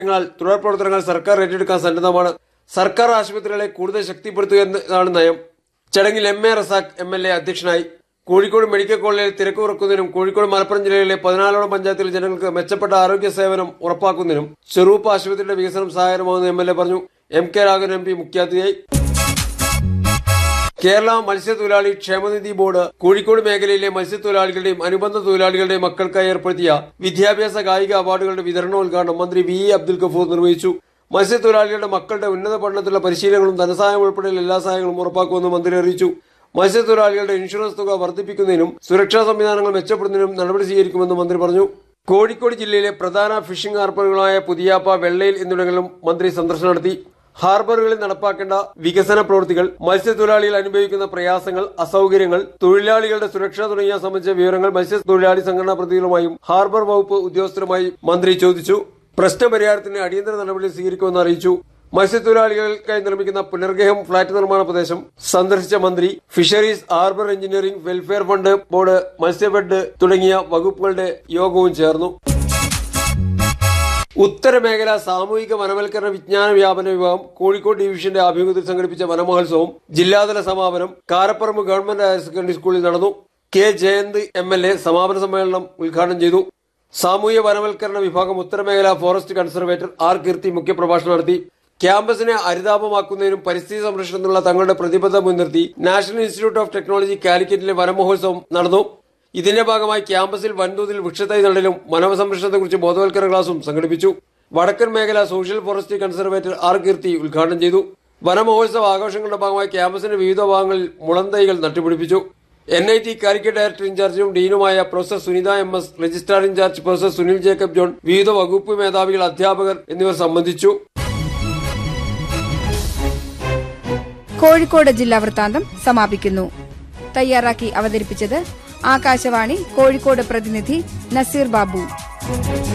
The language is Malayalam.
ങ്ങൾ തുടർ പ്രവർത്തനങ്ങൾ സർക്കാർ ഏറ്റെടുക്കാൻ സന്നദ്ധമാണ് സർക്കാർ ആശുപത്രികളെ കൂടുതൽ ശക്തിപ്പെടുത്തുക എന്നതാണ് നയം ചടങ്ങിൽ M A Razak M L A അധ്യക്ഷനായി കോഴിക്കോട് മെഡിക്കൽ കോളേജിൽ തിരക്ക് കുറക്കുന്നതിനും കോഴിക്കോട് മലപ്പുറം ജില്ലയിലെ പതിനാലോളം പഞ്ചായത്തിലെ ജനങ്ങൾക്ക് മെച്ചപ്പെട്ട ആരോഗ്യ സേവനം ഉറപ്പാക്കുന്നതിനും ചെറുപ്പ് ആശുപത്രിയുടെ വികസനം സഹായകരമാകുമെന്ന് എം എൽ എ പറഞ്ഞു M K Raghavan M P മുഖ്യാതിഥിയായി കേരള മത്സ്യത്തൊഴിലാളി ക്ഷേമനിധി ബോർഡ് കോഴിക്കോട് മേഖലയിലെ മത്സ്യത്തൊഴിലാളികളുടെയും അനുബന്ധ തൊഴിലാളികളുടെയും മക്കൾക്കായി ഏർപ്പെടുത്തിയ വിദ്യാഭ്യാസ കായിക അവാർഡുകളുടെ വിതരണോദ്ഘാടനം മന്ത്രി വി ഇ അബ്ദുൽ ഗഫൂർ നിർവഹിച്ചു മത്സ്യത്തൊഴിലാളികളുടെ മക്കളുടെ ഉന്നത പഠനത്തിലുള്ള പരിശീലനങ്ങളും ധനസഹായം ഉൾപ്പെടെയുള്ള എല്ലാ സഹായങ്ങളും ഉറപ്പാക്കുമെന്ന് മന്ത്രി അറിയിച്ചു മത്സ്യത്തൊഴിലാളികളുടെ ഇൻഷുറൻസ് തുക വർദ്ധിപ്പിക്കുന്നതിനും സുരക്ഷാ സംവിധാനങ്ങൾ മെച്ചപ്പെടുത്തുന്നതിനും നടപടി സ്വീകരിക്കുമെന്ന് മന്ത്രി പറഞ്ഞു കോഴിക്കോട് ജില്ലയിലെ പ്രധാന ഫിഷിംഗ് ഹാർബറുകളായ പുതിയാപ്പ വെള്ളയിൽ എന്നിവിടങ്ങളിലും മന്ത്രി സന്ദർശനം നടത്തി ഹാർബറുകളിൽ നടപ്പാക്കേണ്ട വികസന പ്രവൃത്തികൾ മത്സ്യത്തൊഴിലാളികൾ അനുഭവിക്കുന്ന പ്രയാസങ്ങൾ അസൌകര്യങ്ങൾ തൊഴിലാളികളുടെ സുരക്ഷ തുടങ്ങിയ സംബന്ധിച്ച വിവരങ്ങൾ മത്സ്യത്തൊഴിലാളി സംഘടനാ പ്രതിനിധികളുമായും ഹാർബർ വകുപ്പ് ഉദ്യോഗസ്ഥരുമായും മന്ത്രി ചോദിച്ചു പ്രശ്നപരിഹാരത്തിന് അടിയന്തര നടപടി സ്വീകരിക്കുമെന്ന് അറിയിച്ചു മത്സ്യത്തൊഴിലാളികൾക്കായി നിർമ്മിക്കുന്ന പുനർഗേഹം ഫ്ളാറ്റ് നിർമ്മാണ പ്രദേശം സന്ദർശിച്ച മന്ത്രി fisheries harbour engineering welfare fund board Matsyafed തുടങ്ങിയ വകുപ്പുകളുടെ യോഗവും ചേർന്നു ഉത്തരമേഖല സാമൂഹിക വനവൽക്കരണ വിജ്ഞാന വ്യാപന വിഭാഗം കോഴിക്കോട് ഡിവിഷന്റെ ആഭിമുഖ്യത്തിൽ സംഘടിപ്പിച്ച വനമഹോത്സവം ജില്ലാതല സമാപനം കാരപ്പറമ്പ് ഗവൺമെന്റ് ഹയർ സെക്കൻഡറി സ്കൂളിൽ നടന്നു K Jayanth M L A സമാപന സമ്മേളനം ഉദ്ഘാടനം ചെയ്തു സാമൂഹ്യ വനവൽക്കരണ വിഭാഗം ഉത്തരമേഖല ഫോറസ്റ്റ് കൺസർവേറ്റർ ആർ കീർത്തി മുഖ്യപ്രഭാഷണം നടത്തി ക്യാമ്പസിനെ ഹരിതാപമാക്കുന്നതിനും പരിസ്ഥിതി സംരക്ഷണത്തിനുള്ള തങ്ങളുടെ പ്രതിബദ്ധത മുൻനിർത്തി നാഷണൽ ഇൻസ്റ്റിറ്റ്യൂട്ട് ഓഫ് ടെക്നോളജി കാലിക്കറ്റിലെ വനമഹോത്സവം നടന്നു ഇതിന്റെ ഭാഗമായി ക്യാമ്പസിൽ വൻതോതിൽ വൃക്ഷത്തൈ നടലും വനസംരക്ഷണത്തെക്കുറിച്ച് ബോധവൽക്കരണ ക്ലാസും സംഘടിപ്പിച്ചു വടക്കൻ മേഖല social forestry conservator R Keerthi ഉദ്ഘാടനം ചെയ്തു വനമഹോത്സവ ആഘോഷങ്ങളുടെ ഭാഗമായി ക്യാമ്പസിന്റെ വിവിധ ഭാഗങ്ങളിൽ മുളന്തൈകൾ നട്ടുപിടിപ്പിച്ചു N I T Calicut director ഇൻചാർജും ഡീനുമായ professor Sunitha M S registrar in charge professor Sunil Jacob John വിവിധ വകുപ്പ് മേധാവികൾ അധ്യാപകർ എന്നിവർ സംബന്ധിച്ചു കോഴിക്കോട് ജില്ലാ വൃത്താന്തം സമാപിക്കുന്നു തയ്യാറാക്കി അവതരിപ്പിച്ചത് ആകാശവാണി കോഴിക്കോട് പ്രതിനിധി നസീർ ബാബു